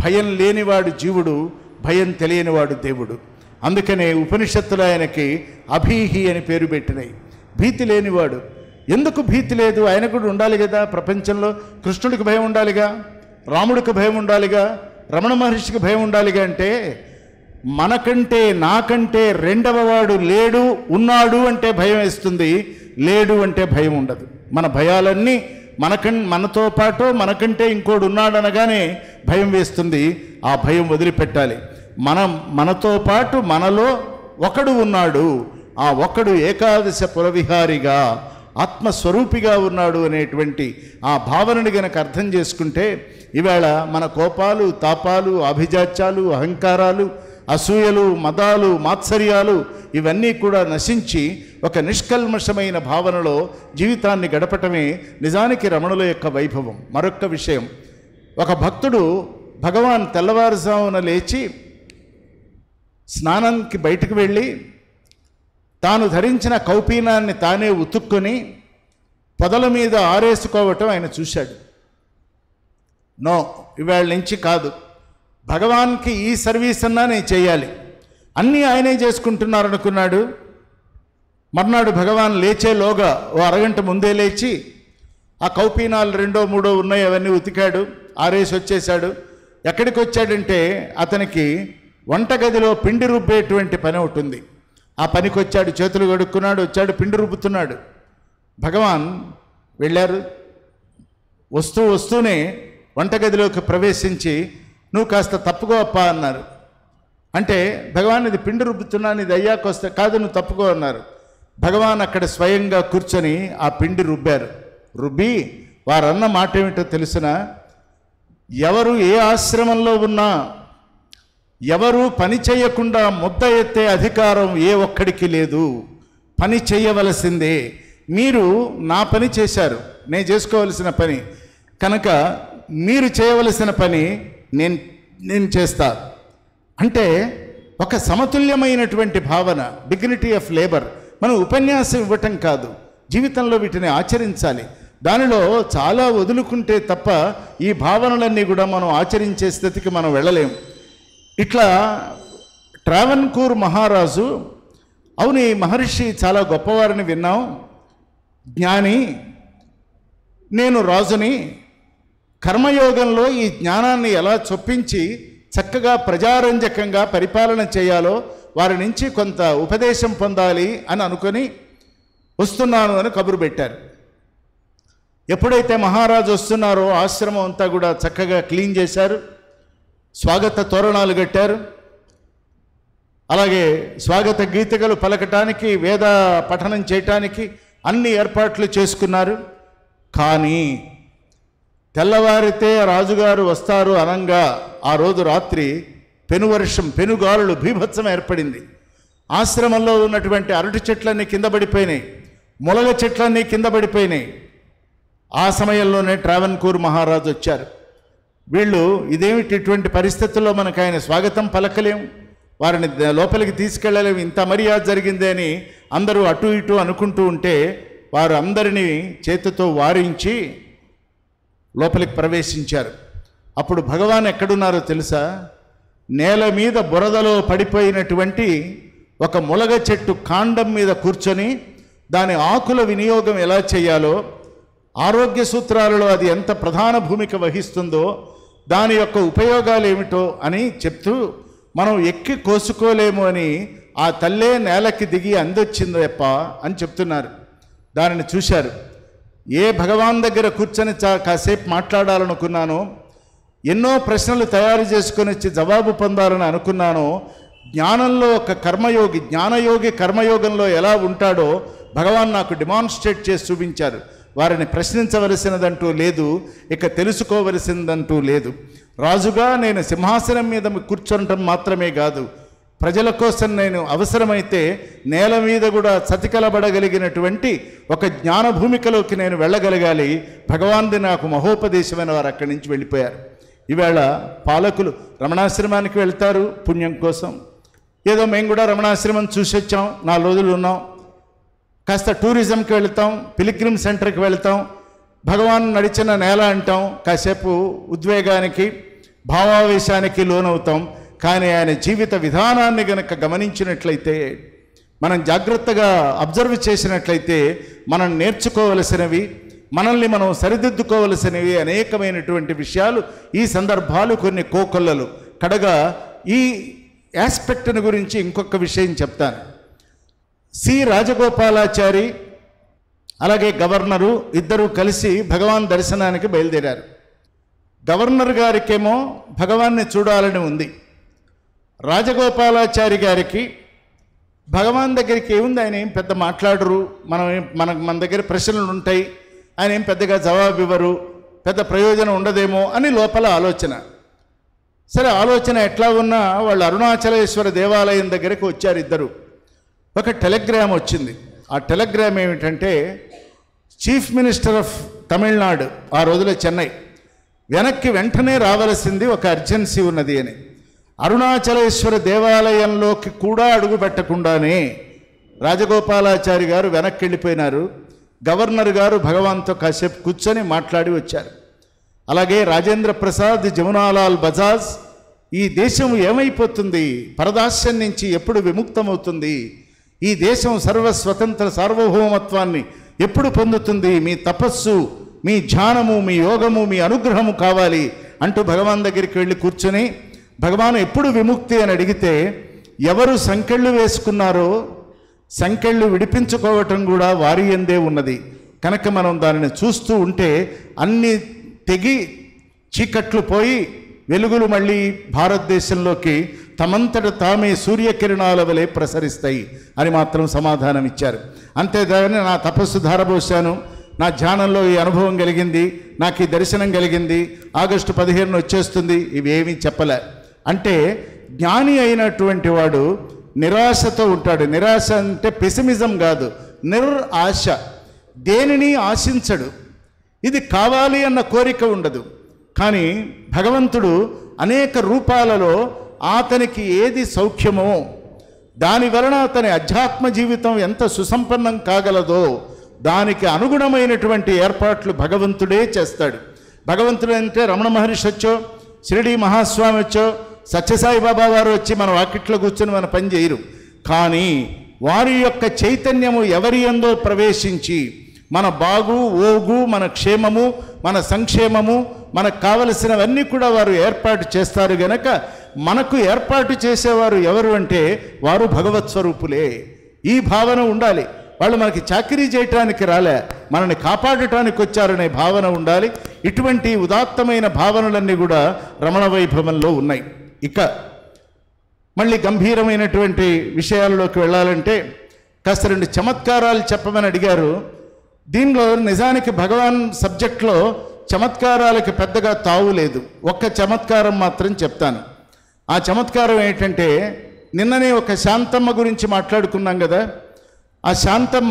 భయం లేనివాడు జీవుడు భయం తెలియనివాడు దేవుడు అందుకనే ఉపనిషత్తులు ఆయనకి అభీహి అని పేరు పెట్టినాయి భీతి లేనివాడు ఎందుకు భీతి లేదు ఆయన కూడా ఉండాలి కదా ప్రపంచంలో కృష్ణుడికి భయం ఉండాలిగా రాముడికి భయం ఉండాలిగా రమణ మహర్షికి భయం ఉండాలిగా అంటే మనకంటే నాకంటే రెండవ వాడు లేడు ఉన్నాడు అంటే భయం వేస్తుంది లేడు అంటే భయం ఉండదు మన భయాలన్నీ మనకం మనతో పాటు మనకంటే ఇంకోడు ఉన్నాడు అనగానే భయం వేస్తుంది ఆ భయం వదిలిపెట్టాలి మనం మనతో పాటు మనలో ఒకడు ఉన్నాడు ఆ ఒకడు ఏకాదశ పురవిహారిగా ఆత్మస్వరూపిగా ఉన్నాడు అనేటువంటి ఆ భావనని గనక అర్థం చేసుకుంటే ఈవేళ మన కోపాలు తాపాలు అభిజాత్యాలు అహంకారాలు అసూయలు మదాలు మాత్సర్యాలు ఇవన్నీ కూడా నశించి ఒక నిష్కల్మషమైన భావనలో జీవితాన్ని గడపటమే నిజానికి రమణుల యొక్క వైభవం మరొక్క విషయం ఒక భక్తుడు భగవాన్ తెల్లవారుజామున లేచి స్నానానికి బయటకు వెళ్ళి తాను ధరించిన కౌపీనాన్ని తానే ఉతుక్కొని పొదల మీద ఆరేసుకోవటం ఆయన చూశాడు నో ఇవాళ నుంచి కాదు భగవాన్కి ఈ సర్వీస్ అన్నా నేను చేయాలి అన్నీ ఆయనే చేసుకుంటున్నారు అనుకున్నాడు మర్నాడు భగవాన్ లేచేలోగా ఓ అరగంట ముందే లేచి ఆ కౌపీనాలు రెండో మూడో ఉన్నాయి అవన్నీ ఉతికాడు ఆరేసి వచ్చేశాడు ఎక్కడికి వచ్చాడంటే అతనికి వంటగదిలో పిండి రుబ్బేటువంటి పని ఒకటి ఉంది ఆ పనికి వచ్చాడు చేతులు కడుక్కున్నాడు వచ్చాడు పిండి రుబ్బుతున్నాడు భగవాన్ వెళ్ళారు వస్తూ వస్తూనే వంటగదిలోకి ప్రవేశించి నువ్వు కాస్త తప్పుకో అప్ప అన్నారు అంటే భగవాన్ ఇది పిండి రుబ్బుతున్నాను ఇది అయ్యాక వస్తే కాదు నువ్వు తప్పుకో అన్నారు భగవాన్ అక్కడ స్వయంగా కూర్చొని ఆ పిండి రుబ్బారు రుబ్బి వారన్న మాట ఏమిటో తెలుసిన ఎవరు ఏ ఆశ్రమంలో ఉన్నా ఎవరు పని చేయకుండా ముద్ద ఎత్తే అధికారం ఏ ఒక్కడికి లేదు పని చేయవలసిందే మీరు నా పని చేశారు నేను చేసుకోవలసిన పని కనుక మీరు చేయవలసిన పని నేను నేను చేస్తా అంటే ఒక సమతుల్యమైనటువంటి భావన డిగ్నిటీ ఆఫ్ లేబర్ మనం ఉపన్యాసం ఇవ్వటం కాదు జీవితంలో వీటిని ఆచరించాలి దానిలో చాలా వదులుకుంటే తప్ప ఈ భావనలన్నీ కూడా మనం ఆచరించే స్థితికి మనం వెళ్ళలేం ఇట్లా ట్రావెన్కూర్ మహారాజు అవును ఈ మహర్షి చాలా గొప్పవారని విన్నాం జ్ఞాని నేను రాజుని కర్మయోగంలో ఈ జ్ఞానాన్ని ఎలా చొప్పించి చక్కగా ప్రజారంజకంగా పరిపాలన చేయాలో వారి నుంచి కొంత ఉపదేశం పొందాలి అని అనుకొని వస్తున్నాను అని కబురు పెట్టారు ఎప్పుడైతే మహారాజు వస్తున్నారో ఆశ్రమం అంతా కూడా చక్కగా క్లీన్ చేశారు స్వాగత తోరణాలు కట్టారు అలాగే స్వాగత గీతికలు పలకటానికి వేద పఠనం చేయటానికి అన్ని ఏర్పాట్లు చేసుకున్నారు కానీ తెల్లవారితే రాజుగారు వస్తారు అనంగా ఆ రోజు రాత్రి పెనువర్షం పెనుగాలులు భీభత్సం ఏర్పడింది ఆశ్రమంలో ఉన్నటువంటి అరటి చెట్లన్నీ కింద పడిపోయినాయి ములగ చెట్లన్నీ కింద పడిపోయినాయి ఆ సమయంలోనే ట్రావెన్కూర్ మహారాజు వచ్చారు వీళ్ళు ఇదేమిటి ఇటువంటి పరిస్థితుల్లో మనకు ఆయన స్వాగతం పలకలేం వారిని ద- లోపలికి తీసుకెళ్ళలేము ఇంత మర్యాద జరిగింది అని అందరూ అటు ఇటు అనుకుంటూ ఉంటే వారు అందరినీ చేతితో వారించి లోపలికి ప్రవేశించారు అప్పుడు భగవాన్ ఎక్కడున్నారో తెలుసా నేల మీద బురదలో పడిపోయినటువంటి ఒక ములగ చెట్టు కాండం మీద కూర్చొని దాని ఆకుల వినియోగం ఎలా చేయాలో ఆరోగ్య సూత్రాలలో అది ఎంత ప్రధాన భూమిక వహిస్తుందో దాని యొక్క ఉపయోగాలు ఏమిటో అని చెప్తూ మనం ఎక్కి కోసుకోలేము అని ఆ తల్లే నేలకి దిగి అందొచ్చింది తప్ప అని చెప్తున్నారు దానిని చూశారు ఏ భగవాన్ దగ్గర కూర్చొని చా- కాసేపు మాట్లాడాలనుకున్నానో ఎన్నో ప్రశ్నలు తయారు చేసుకొని వచ్చి జవాబు పొందాలని అనుకున్నానో జ్ఞానంలో ఒక కర్మయోగి జ్ఞానయోగి కర్మయోగంలో ఎలా ఉంటాడో భగవాన్ నాకు డిమాన్స్ట్రేట్ చేసి చూపించారు వారిని ప్రశ్నించవలసినదంటూ లేదు ఇక తెలుసుకోవలసిందంటూ లేదు రాజుగా నేను సింహాసనం మీద కూర్చోనటం మాత్రమే కాదు ప్రజల కోసం నేను అవసరమైతే నేల మీద కూడా చతికలబడగలిగినటువంటి ఒక జ్ఞాన భూమికలోకి నేను వెళ్ళగలగాలి భగవాన్ది నాకు మహోపదేశమైన వారు అక్కడి నుంచి వెళ్ళిపోయారు ఈవేళ పాలకులు రమణాశ్రమానికి వెళ్తారు పుణ్యం కోసం ఏదో మేము కూడా రమణాశ్రమం చూసి వచ్చాం నాలుగు రోజులు ఉన్నాం కాస్త టూరిజంకి వెళ్తాం పిలిగ్రిమ్ సెంటర్కి వెళ్తాం భగవాన్ నడిచిన నేల అంటాం కాసేపు ఉద్వేగానికి భావావేశానికి లోనవుతాం కానీ ఆయన జీవిత విధానాన్ని గనక గమనించినట్లయితే మనం జాగ్రత్తగా అబ్జర్వ్ చేసినట్లయితే మనం నేర్చుకోవలసినవి మనల్ని మనం సరిదిద్దుకోవలసినవి అనేకమైనటువంటి విషయాలు ఈ సందర్భాలు కొన్ని కోకొల్లలు కడగా ఈ ఆస్పెక్ట్ని గురించి ఇంకొక విషయం చెప్తాను సి రాజగోపాలాచారి అలాగే గవర్నరు ఇద్దరూ కలిసి భగవాన్ దర్శనానికి బయలుదేరారు గవర్నర్ గారికేమో భగవాన్ని చూడాలని ఉంది రాజగోపాలాచారి గారికి భగవాన్ దగ్గరికి ఏముంది ఆయన ఏం పెద్ద మాట్లాడరు మనం ఏం మన మన దగ్గర ప్రశ్నలు ఉంటాయి ఆయన ఏం పెద్దగా జవాబు ఇవ్వరు పెద్ద ప్రయోజనం ఉండదేమో అని లోపల ఆలోచన సరే ఆలోచన ఎట్లా ఉన్నా వాళ్ళు అరుణాచలేశ్వర దేవాలయం దగ్గరికి వచ్చారు ఇద్దరు ఒక టెలిగ్రామ్ వచ్చింది ఆ టెలిగ్రామ్ ఏమిటంటే చీఫ్ మినిస్టర్ ఆఫ్ తమిళనాడు ఆ రోజులో చెన్నై వెనక్కి వెంటనే రావలసింది ఒక అర్జెన్సీ ఉన్నది అని అరుణాచలేశ్వర దేవాలయంలోకి కూడా అడుగు పెట్టకుండానే రాజగోపాలాచారి గారు వెనక్కి వెళ్ళిపోయినారు గవర్నర్ గారు భగవాన్తో కాసేపు కూర్చొని మాట్లాడి వచ్చారు అలాగే రాజేంద్ర ప్రసాద్ జమునాలాల్ బజాజ్ ఈ దేశం ఏమైపోతుంది పరదాస్యం నుంచి ఎప్పుడు విముక్తమవుతుంది ఈ దేశం సర్వ స్వతంత్ర సార్వభౌమత్వాన్ని ఎప్పుడు పొందుతుంది మీ తపస్సు మీ ధ్యానము మీ యోగము మీ అనుగ్రహము కావాలి అంటూ భగవాన్ దగ్గరికి వెళ్ళి కూర్చొని భగవాన్ ఎప్పుడు విముక్తి అని అడిగితే ఎవరు సంకెళ్ళు వేసుకున్నారో సంకెళ్ళు విడిపించుకోవటం కూడా వారి ఎందే ఉన్నది కనుక మనం దానిని చూస్తూ ఉంటే అన్ని తెగి చీకట్లు పోయి వెలుగులు మళ్ళీ భారతదేశంలోకి తమంతట తామే సూర్యకిరణాల వలె ప్రసరిస్తాయి అని మాత్రం సమాధానం ఇచ్చారు అంతేగాని నా తపస్సు ధారపోశాను నా ధ్యానంలో ఈ అనుభవం కలిగింది నాకు ఈ దర్శనం కలిగింది ఆగస్టు పదిహేను వచ్చేస్తుంది ఇవేమీ చెప్పలే అంటే జ్ఞాని అయినటువంటి వాడు నిరాశతో ఉంటాడు నిరాశ అంటే పెసిమిజం కాదు నిర్ ఆశ దేనిని ఆశించడు ఇది కావాలి అన్న కోరిక ఉండదు కానీ భగవంతుడు అనేక రూపాలలో అతనికి ఏది సౌఖ్యమో దాని వలన అతని అధ్యాత్మ జీవితం ఎంత సుసంపన్నం కాగలదో దానికి అనుగుణమైనటువంటి ఏర్పాట్లు భగవంతుడే చేస్తాడు భగవంతుడు అంటే రమణ మహర్షి వచ్చో షిరిడి మహాస్వామి వచ్చో సత్యసాయి బాబా వారు వచ్చి మన వాకిట్లో కూర్చొని మన పని చేయరు కానీ వారి యొక్క చైతన్యము ఎవరి ఎందో ప్రవేశించి మన బాగు ఓగు మన క్షేమము మన సంక్షేమము మనకు కావలసినవన్నీ కూడా వారు ఏర్పాటు చేస్తారు గనక మనకు ఏర్పాటు చేసేవారు ఎవరు అంటే వారు భగవత్ స్వరూపులే ఈ భావన ఉండాలి వాళ్ళు మనకి చాకరీ చేయటానికి రాలే మనల్ని కాపాడటానికి వచ్చారనే భావన ఉండాలి ఇటువంటి ఉదాత్తమైన భావనలన్నీ కూడా రమణ వైభవంలో ఉన్నాయి ఇక మళ్ళీ గంభీరమైనటువంటి విషయాలలోకి వెళ్ళాలంటే కాస్త రెండు చమత్కారాలు చెప్పమని అడిగారు దీనిలో నిజానికి భగవాన్ సబ్జెక్ట్లో చమత్కారాలకి పెద్దగా తావు లేదు ఒక్క చమత్కారం మాత్రం చెప్తాను ఆ చమత్కారం ఏంటంటే నిన్ననే ఒక శాంతమ్మ గురించి మాట్లాడుకున్నాం కదా ఆ శాంతమ్మ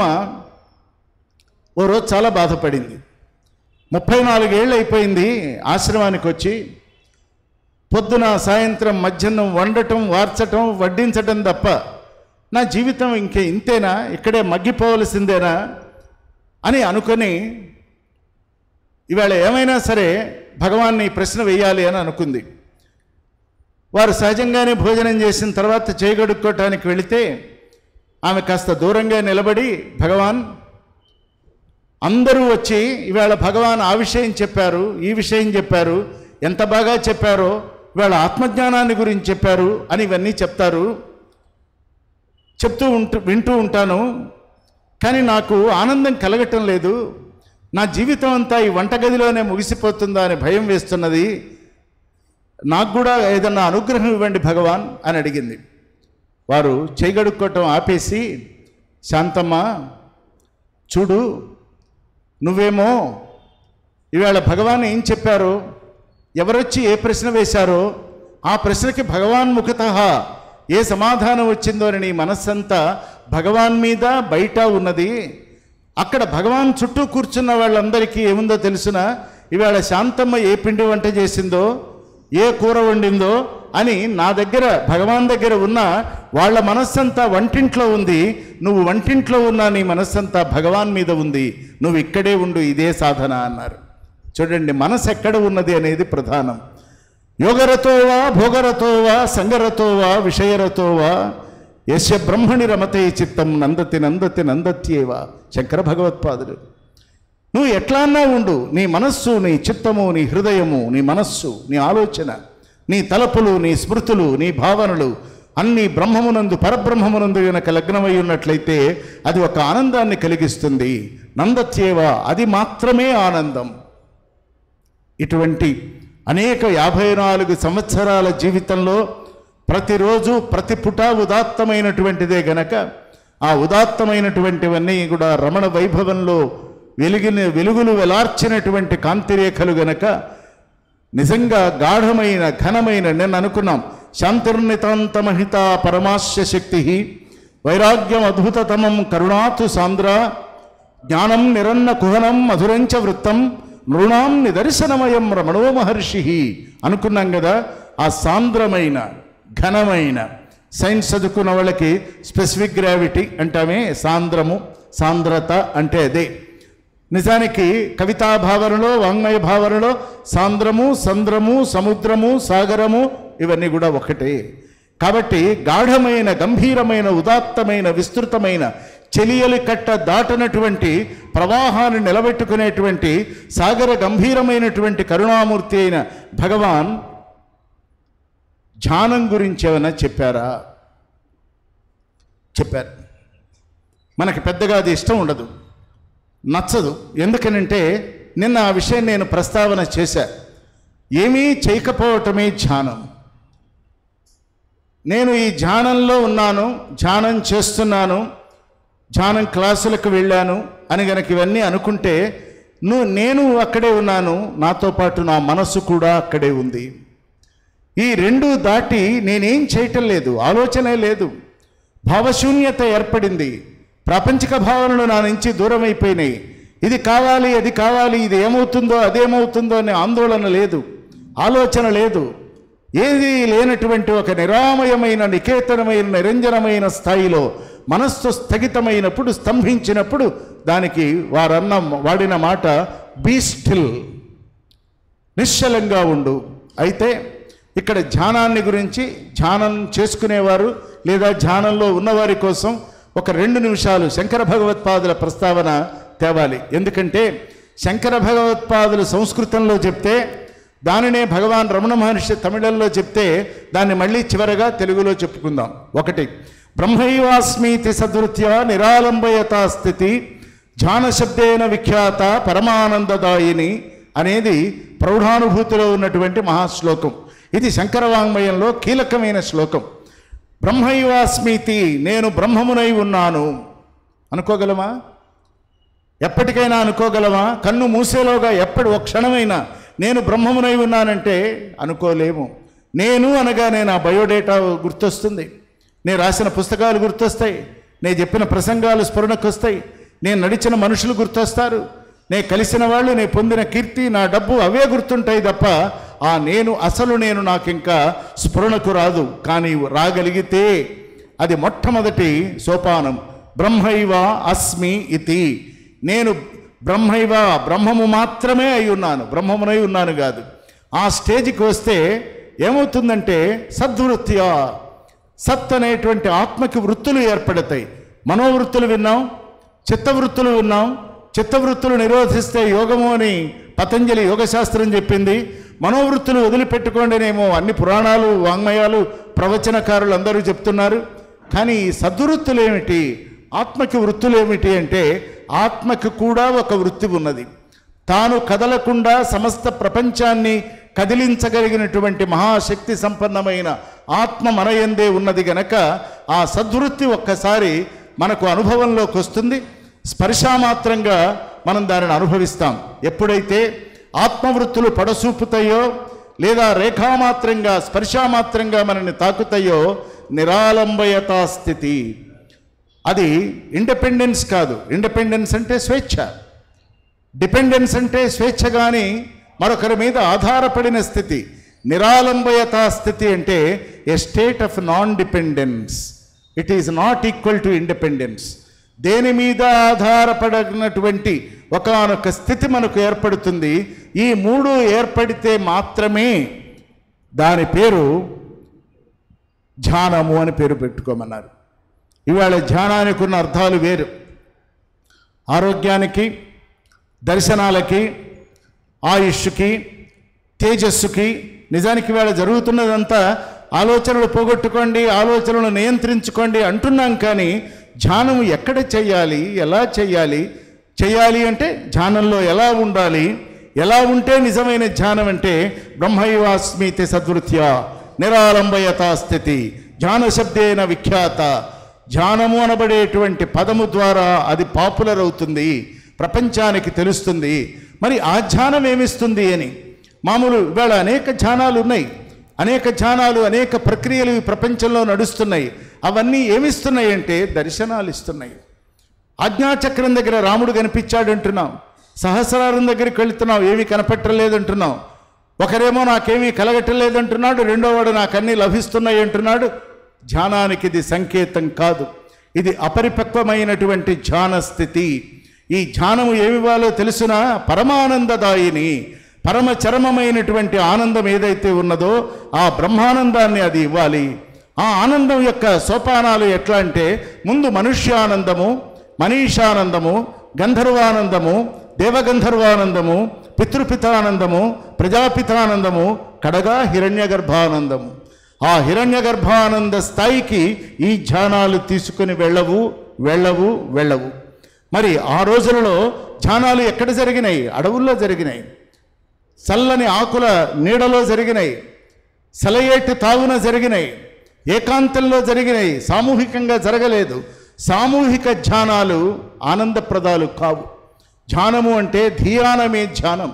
ఓ రోజు చాలా బాధపడింది ముప్పై నాలుగేళ్ళు అయిపోయింది ఆశ్రమానికి వచ్చి పొద్దున సాయంత్రం మధ్యాహ్నం వండటం వార్చటం వడ్డించటం తప్ప నా జీవితం ఇంకే ఇంతేనా ఇక్కడే మగ్గిపోవలసిందేనా అని అనుకొని ఇవాళ ఏమైనా సరే భగవాన్ని ఈ ప్రశ్న వేయాలి అని అనుకుంది వారు సహజంగానే భోజనం చేసిన తర్వాత చేయగడుక్కోవటానికి వెళితే ఆమె కాస్త దూరంగా నిలబడి భగవాన్ అందరూ వచ్చి ఇవాళ భగవాన్ ఆ విషయం చెప్పారు ఈ విషయం చెప్పారు ఎంత బాగా చెప్పారో ఇవాళ ఆత్మజ్ఞానాన్ని గురించి చెప్పారు అని ఇవన్నీ చెప్తారు చెప్తూ ఉంటూ వింటూ ఉంటాను కానీ నాకు ఆనందం కలగటం లేదు నా జీవితం అంతా ఈ వంటగదిలోనే ముగిసిపోతుందా అని భయం వేస్తున్నది నాకు కూడా ఏదన్నా అనుగ్రహం ఇవ్వండి భగవాన్ అని అడిగింది వారు చేయగడుక్కోవటం ఆపేసి శాంతమ్మ చూడు నువ్వేమో ఇవాళ భగవాన్ ఏం చెప్పారో ఎవరొచ్చి ఏ ప్రశ్న వేశారో ఆ ప్రశ్నకి భగవాన్ ముఖత ఏ సమాధానం వచ్చిందో అని నీ మనస్సంతా భగవాన్ మీద బయట ఉన్నది అక్కడ భగవాన్ చుట్టూ కూర్చున్న వాళ్ళందరికీ ఏముందో తెలుసునా ఇవాళ శాంతమ్మ ఏ పిండి వంట చేసిందో ఏ కూర వండిందో అని నా దగ్గర భగవాన్ దగ్గర ఉన్న వాళ్ళ మనస్సంతా వంటింట్లో ఉంది నువ్వు వంటింట్లో ఉన్న నీ మనస్సంతా భగవాన్ మీద ఉంది నువ్వు ఇక్కడే ఉండు ఇదే సాధన అన్నారు చూడండి మనసు ఎక్కడ ఉన్నది అనేది ప్రధానం యోగరతో వా భోగరతో వా సంగరతో వా విషయరతో వా యశ బ్రహ్మణి రమతే చిత్తం నందతి నందతి నందత్యేవ శంకర భగవత్పాదుడు నువ్వు ఎట్లా అన్నా ఉండు నీ మనస్సు నీ చిత్తము నీ హృదయము నీ మనస్సు నీ ఆలోచన నీ తలపులు నీ స్మృతులు నీ భావనలు అన్ని బ్రహ్మమునందు పరబ్రహ్మమునందు గనక లగ్నమై ఉన్నట్లయితే అది ఒక ఆనందాన్ని కలిగిస్తుంది నందత్యేవ అది మాత్రమే ఆనందం ఇటువంటి అనేక యాభై నాలుగు సంవత్సరాల జీవితంలో ప్రతిరోజు ప్రతి పుట ఉదాత్తమైనటువంటిదే గనక ఆ ఉదాత్తమైనటువంటివన్నీ కూడా రమణ వైభవంలో వెలిగిన వెలుగులు వెలార్చినటువంటి కాంతిరేఖలు గనక నిజంగా గాఢమైన ఘనమైన నేను అనుకున్నాం శాంతిర్నితాంతమహిత పరమాస్య శక్తి వైరాగ్యం అద్భుతతమం కరుణాతు సాంద్ర జ్ఞానం నిరన్న కుహనం మధురంచ వృత్తం నృణాం నిదర్శనమయం రమణో మహర్షి అనుకున్నాం కదా ఆ సాంద్రమైన ఘనమైన సైన్స్ చదువుకున్న వాళ్ళకి స్పెసిఫిక్ గ్రావిటీ అంటామే సాంద్రము సాంద్రత అంటే అదే నిజానికి కవితా భావనలో వాంగ్మయ భావనలో సాంద్రము సంద్రము సముద్రము సాగరము ఇవన్నీ కూడా ఒకటే కాబట్టి గాఢమైన గంభీరమైన ఉదాత్తమైన విస్తృతమైన చెలియలి కట్ట దాటనటువంటి ప్రవాహాన్ని నిలబెట్టుకునేటువంటి సాగర గంభీరమైనటువంటి కరుణామూర్తి అయిన భగవాన్ ధ్యానం గురించి ఏమైనా చెప్పారా చెప్పారు మనకి పెద్దగా అది ఇష్టం ఉండదు నచ్చదు ఎందుకనంటే నిన్న ఆ విషయం నేను ప్రస్తావన చేశా ఏమీ చేయకపోవటమే ధ్యానం నేను ఈ ధ్యానంలో ఉన్నాను ధ్యానం చేస్తున్నాను ధ్యానం క్లాసులకు వెళ్ళాను అని గనక ఇవన్నీ అనుకుంటే నువ్వు నేను అక్కడే ఉన్నాను నాతో పాటు నా మనస్సు కూడా అక్కడే ఉంది ఈ రెండు దాటి నేనేం చేయటం లేదు ఆలోచనే లేదు భావశూన్యత ఏర్పడింది ప్రాపంచిక భావనలు నా నుంచి దూరం అయిపోయినాయి ఇది కావాలి అది కావాలి ఇది ఏమవుతుందో అదేమవుతుందో అనే ఆందోళన లేదు ఆలోచన లేదు ఏది లేనటువంటి ఒక నిరామయమైన నికేతనమైన నిరంజనమైన స్థాయిలో మనస్సు స్థగితమైనప్పుడు స్తంభించినప్పుడు దానికి వారన్న వాడిన మాట బీ స్టిల్ నిశ్చలంగా ఉండు అయితే ఇక్కడ ధ్యానాన్ని గురించి ధ్యానం చేసుకునేవారు లేదా ధ్యానంలో ఉన్నవారి కోసం ఒక రెండు నిమిషాలు శంకర భగవత్పాదుల ప్రస్తావన తేవాలి ఎందుకంటే శంకర భగవత్పాదులు సంస్కృతంలో చెప్తే దానినే భగవాన్ రమణ మహర్షి తమిళంలో చెప్తే దాన్ని మళ్ళీ చివరగా తెలుగులో చెప్పుకుందాం ఒకటి బ్రహ్మైవాస్మీతి సదృత్య నిరాలంబయతా స్థితి ధ్యాన శబ్దేన విఖ్యాత పరమానందదాయిని అనేది ప్రౌఢానుభూతిలో ఉన్నటువంటి మహాశ్లోకం ఇది శంకర వాంగ్మయంలో కీలకమైన శ్లోకం బ్రహ్మైవాస్మీతి నేను బ్రహ్మమునై ఉన్నాను అనుకోగలమా ఎప్పటికైనా అనుకోగలమా కన్ను మూసేలోగా ఎప్పటి ఒక క్షణమైనా నేను బ్రహ్మమునై ఉన్నానంటే అనుకోలేము నేను అనగానే నా బయోడేటా గుర్తొస్తుంది నేను రాసిన పుస్తకాలు గుర్తొస్తాయి నేను చెప్పిన ప్రసంగాలు స్ఫురణకు వస్తాయి నేను నడిచిన మనుషులు గుర్తొస్తారు నేను కలిసిన వాళ్ళు నేను పొందిన కీర్తి నా డబ్బు అవే గుర్తుంటాయి తప్ప ఆ నేను అసలు నేను నాకు ఇంకా స్ఫురణకు రాదు కానీ రాగలిగితే అది మొట్టమొదటి సోపానం బ్రహ్మైవ అస్మి ఇతి నేను బ్రహ్మైవ బ్రహ్మము మాత్రమే అయి ఉన్నాను బ్రహ్మమునై ఉన్నాను కాదు ఆ స్టేజ్కి వస్తే ఏమవుతుందంటే సద్వృత్తియా సత్ అనేటువంటి ఆత్మకి వృత్తులు ఏర్పడతాయి మనోవృత్తులు విన్నాం చిత్తవృత్తులు విన్నాం చిత్తవృత్తులు నిరోధిస్తే యోగము అని పతంజలి యోగశాస్త్రం చెప్పింది మనోవృత్తులు వదిలిపెట్టుకోండినేమో అన్ని పురాణాలు వాంగ్మయాలు ప్రవచనకారులు అందరూ చెప్తున్నారు కానీ ఈ సద్వృత్తులు ఏమిటి ఆత్మకి వృత్తులు ఏమిటి అంటే ఆత్మకి కూడా ఒక వృత్తి ఉన్నది తాను కదలకుండా సమస్త ప్రపంచాన్ని కదిలించగలిగినటువంటి మహాశక్తి సంపన్నమైన ఆత్మ మనయందే ఉన్నది గనక ఆ సద్వృత్తి ఒక్కసారి మనకు అనుభవంలోకి వస్తుంది స్పర్శామాత్రంగా మనం దానిని అనుభవిస్తాం ఎప్పుడైతే ఆత్మవృత్తులు పడసూపుతాయో లేదా రేఖామాత్రంగా స్పర్శామాత్రంగా మనల్ని తాకుతాయో నిరాలంబయతా స్థితి అది ఇండిపెండెన్స్ కాదు ఇండిపెండెన్స్ అంటే స్వేచ్ఛ డిపెండెన్స్ అంటే స్వేచ్ఛ కానీ మరొకరి మీద ఆధారపడిన స్థితి నిరాలంబయతా స్థితి అంటే a state of non dependence it is not equal to independence దేని మీద ఆధారపడినటువంటి ఒకానొక స్థితి మనకు ఏర్పడుతుంది ఈ మూడు ఏర్పడితే మాత్రమే దాని పేరు ధ్యానము అని పేరు పెట్టుకోమన్నారు ఇవాళ ధ్యానానికి ఉన్న అర్థాలు వేరు ఆరోగ్యానికి దర్శనాలకి ఆయుష్కి తేజస్సుకి నిజానికి ఇవాళ జరుగుతున్నదంతా ఆలోచనలు పోగొట్టుకోండి ఆలోచనలు నియంత్రించుకోండి అంటున్నాం కానీ ధ్యానం ఎక్కడ చేయాలి ఎలా చేయాలి చేయాలి అంటే ధ్యానంలో ఎలా ఉండాలి ఎలా ఉంటే నిజమైన ధ్యానం అంటే బ్రహ్మైవాస్మితి సద్వృత్య నిరాలంబయతా స్థితి ధ్యాన శబ్దేన విఖ్యాత ధ్యానము అనబడేటువంటి పదము ద్వారా అది పాపులర్ అవుతుంది ప్రపంచానికి తెలుస్తుంది మరి ఆ ధ్యానం ఏమిస్తుంది అని మామూలు ఇవాళ అనేక ధ్యానాలు ఉన్నాయి అనేక ధ్యానాలు అనేక ప్రక్రియలు ఈ ప్రపంచంలో నడుస్తున్నాయి అవన్నీ ఏమిస్తున్నాయి అంటే దర్శనాలు ఇస్తున్నాయి ఆజ్ఞాచక్రం దగ్గర రాముడు కనిపించాడు అంటున్నాం సహస్రారం దగ్గరికి వెళుతున్నాం ఏమీ కనపెట్టలేదంటున్నాం ఒకరేమో నాకేమీ కలగట్టలేదంటున్నాడు రెండోవాడు నాకు అన్నీ లభిస్తున్నాయి అంటున్నాడు ధ్యానానికి ఇది సంకేతం కాదు ఇది అపరిపక్వమైనటువంటి ధ్యాన స్థితి ఈ ధ్యానము ఏమివ్వాలో తెలుసునా పరమానందదాయిని పరమ చరమమైనటువంటి ఆనందం ఏదైతే ఉన్నదో ఆ బ్రహ్మానందాన్ని అది ఇవ్వాలి ఆ ఆనందం యొక్క సోపానాలు ఎట్లా అంటే ముందు మనుష్యానందము మనీషానందము గంధర్వానందము దేవగంధర్వానందము పితృపితానందము ప్రజాపితానందము కడగా హిరణ్యగర్భానందము ఆ హిరణ్యగర్భానంద స్థాయికి ఈ ధ్యానాలు తీసుకుని వెళ్ళవు వెళ్ళవు వెళ్ళవు మరి ఆ రోజులలో ధ్యానాలు ఎక్కడ జరిగినాయి అడవుల్లో జరిగినాయి చల్లని ఆకుల నీడలో జరిగినాయి సెలయేటి తావున జరిగినాయి ఏకాంతంలో జరిగినాయి సామూహికంగా జరగలేదు సామూహిక ధ్యానాలు ఆనందప్రదాలు కావు ధ్యానము అంటే ధియానమే ధ్యానం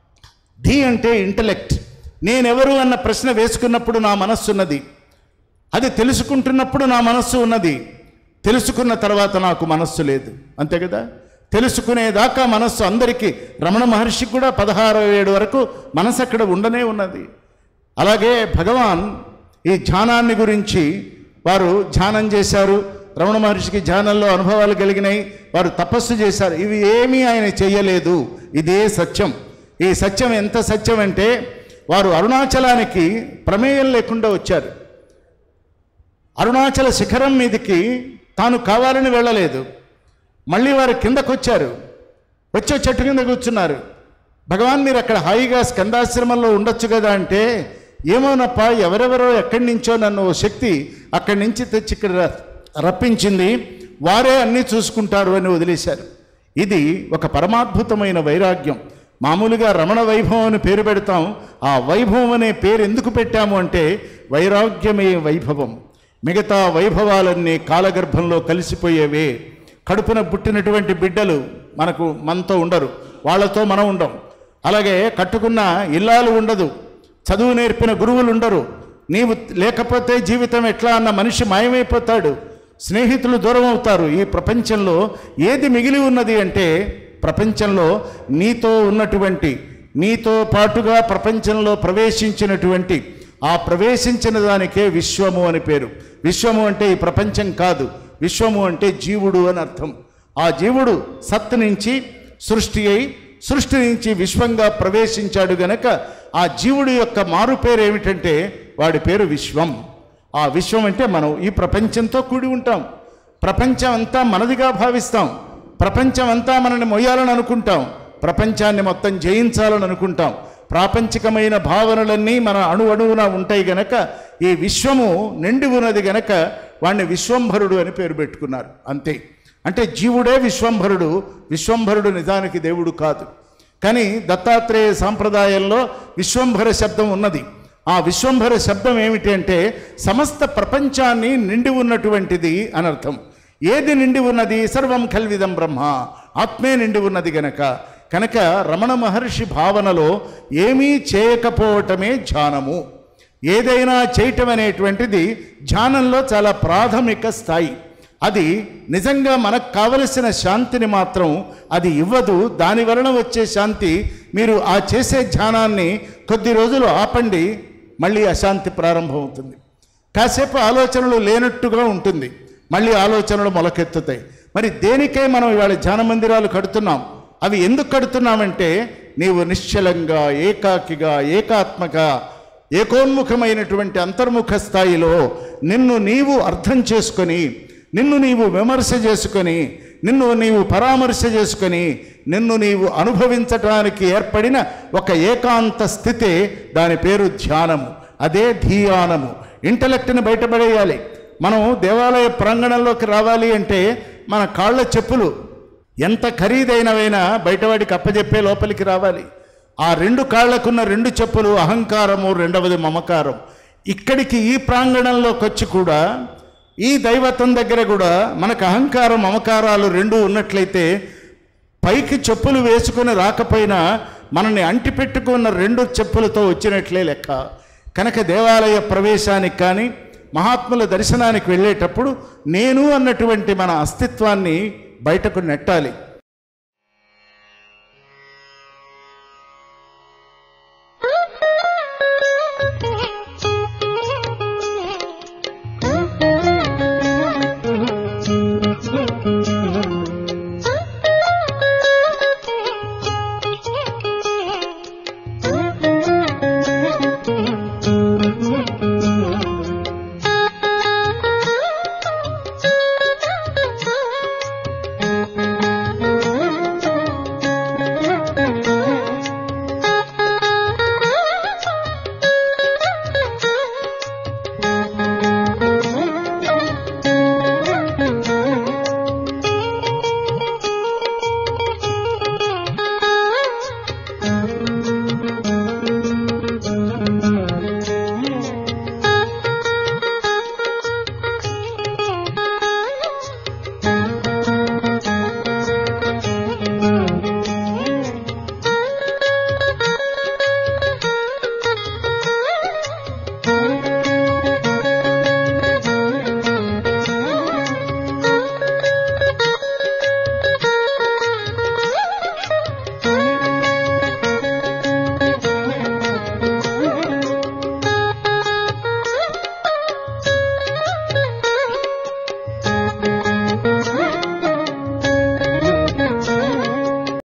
ధీ అంటే ఇంటలెక్ట్ నేనెవరు అన్న ప్రశ్న వేసుకున్నప్పుడు నా మనస్సు ఉన్నది అది తెలుసుకుంటున్నప్పుడు నా మనస్సు ఉన్నది తెలుసుకున్న తర్వాత నాకు మనస్సు లేదు అంతే కదా తెలుసుకునేదాకా మనస్సు అందరికీ రమణ మహర్షికి కూడా పదహారు ఏడు వరకు మనసు అక్కడ ఉండనే ఉన్నది అలాగే భగవాన్ ఈ ధ్యానాన్ని గురించి వారు ధ్యానం చేశారు రమణ మహర్షికి ధ్యానంలో అనుభవాలు కలిగినాయి వారు తపస్సు చేశారు ఇవి ఏమీ ఆయన చేయలేదు ఇదే సత్యం ఈ సత్యం ఎంత సత్యం అంటే వారు అరుణాచలానికి ప్రమేయం లేకుండా వచ్చారు అరుణాచల శిఖరం మీదకి తాను కావాలని వెళ్ళలేదు మళ్ళీ వారు కిందకు వచ్చారు వచ్చే చెట్టు కింద కూర్చున్నారు భగవాన్ మీరు అక్కడ హాయిగా స్కందాశ్రమంలో ఉండొచ్చు కదా అంటే ఏమోనప్ప ఎవరెవరో ఎక్కడి నుంచో నన్ను ఓ శక్తి అక్కడి నుంచి తెచ్చి ఇక్కడ ర- రప్పించింది వారే అన్నీ చూసుకుంటారు అని వదిలేశారు ఇది ఒక పరమాద్భుతమైన వైరాగ్యం మామూలుగా రమణ వైభవం అని పేరు పెడతాం ఆ వైభవం అనే పేరు ఎందుకు పెట్టాము అంటే వైరాగ్యమే వైభవం మిగతా వైభవాలన్నీ కాలగర్భంలో కలిసిపోయేవే కడుపున పుట్టినటువంటి బిడ్డలు మనకు మనతో ఉండరు వాళ్ళతో మనం ఉండం అలాగే కట్టుకున్న ఇల్లాలు ఉండదు చదువు నేర్పిన గురువులు ఉండరు నీవు లేకపోతే జీవితం ఎట్లా అన్న మనిషి మాయమైపోతాడు స్నేహితులు దూరం అవుతారు ఈ ప్రపంచంలో ఏది మిగిలి ఉన్నది అంటే ప్రపంచంలో నీతో ఉన్నటువంటి నీతో పాటుగా ప్రపంచంలో ప్రవేశించినటువంటి ఆ ప్రవేశించిన దానికే విశ్వము అని పేరు విశ్వము అంటే ఈ ప్రపంచం కాదు విశ్వము అంటే జీవుడు అని అర్థం ఆ జీవుడు సత్ నుంచి సృష్టి అయి సృష్టి నుంచి విశ్వంగా ప్రవేశించాడు గనక ఆ జీవుడి యొక్క మారు పేరు ఏమిటంటే వాడి పేరు విశ్వం ఆ విశ్వం అంటే మనం ఈ ప్రపంచంతో కూడి ఉంటాం ప్రపంచం అంతా మనదిగా భావిస్తాం ప్రపంచం అంతా మనని మొయ్యాలని అనుకుంటాం ప్రపంచాన్ని మొత్తం జయించాలని అనుకుంటాం ప్రాపంచికమైన భావనలన్నీ మన అణు అణువున ఉంటాయి గనక ఈ విశ్వము నిండి ఉన్నది గనక వాడిని విశ్వంభరుడు అని పేరు పెట్టుకున్నారు అంతే అంటే జీవుడే విశ్వంభరుడు విశ్వంభరుడు నిజానికి దేవుడు కాదు కానీ దత్తాత్రేయ సాంప్రదాయంలో విశ్వంభర శబ్దం ఉన్నది ఆ విశ్వంభర శబ్దం ఏమిటి అంటే సమస్త ప్రపంచాన్ని నిండి ఉన్నటువంటిది అని అర్థం ఏది నిండి ఉన్నది సర్వం కల్విదం బ్రహ్మ ఆత్మే నిండి ఉన్నది గనక కనుక రమణ మహర్షి భావనలో ఏమీ చేయకపోవటమే ధ్యానము ఏదైనా చేయటం అనేటువంటిది ధ్యానంలో చాలా ప్రాథమిక స్థాయి అది నిజంగా మనకు కావలసిన శాంతిని మాత్రం అది ఇవ్వదు దాని వలన వచ్చే శాంతి మీరు ఆ చేసే ధ్యానాన్ని కొద్ది రోజులు ఆపండి మళ్ళీ అశాంతి ప్రారంభమవుతుంది కాసేపు ఆలోచనలు లేనట్టుగా ఉంటుంది మళ్ళీ ఆలోచనలు మొలకెత్తుతాయి మరి దేనికై మనం ఇవాళ ధ్యాన మందిరాలు కడుతున్నాం అవి ఎందుకు కడుతున్నామంటే నీవు నిశ్చలంగా ఏకాకిగా ఏకాత్మగా ఏకోన్ముఖమైనటువంటి అంతర్ముఖ స్థాయిలో నిన్ను నీవు అర్థం చేసుకొని నిన్ను నీవు విమర్శ చేసుకొని నిన్ను నీవు పరామర్శ చేసుకొని నిన్ను నీవు అనుభవించటానికి ఏర్పడిన ఒక ఏకాంత స్థితి దాని పేరు ధ్యానము అదే ధీయానము ఇంటలెక్ట్ని బయటపడేయాలి మనం దేవాలయ ప్రాంగణంలోకి రావాలి అంటే మన కాళ్ళ చెప్పులు ఎంత ఖరీదైనవైనా బయటవాడికి అప్పజెప్పే లోపలికి రావాలి ఆ రెండు కాళ్లకున్న రెండు చెప్పులు అహంకారము రెండవది మమకారం ఇక్కడికి ఈ ప్రాంగణంలోకి వచ్చి కూడా ఈ దైవత్వం దగ్గర కూడా మనకు అహంకారం మమకారాలు రెండు ఉన్నట్లయితే పైకి చెప్పులు వేసుకుని రాకపోయినా మనల్ని అంటిపెట్టుకున్న రెండు చెప్పులతో వచ్చినట్లే లెక్క కనుక దేవాలయ ప్రవేశానికి కానీ మహాత్ముల దర్శనానికి వెళ్ళేటప్పుడు నేను అన్నటువంటి మన అస్తిత్వాన్ని బయటకు నెట్టాలి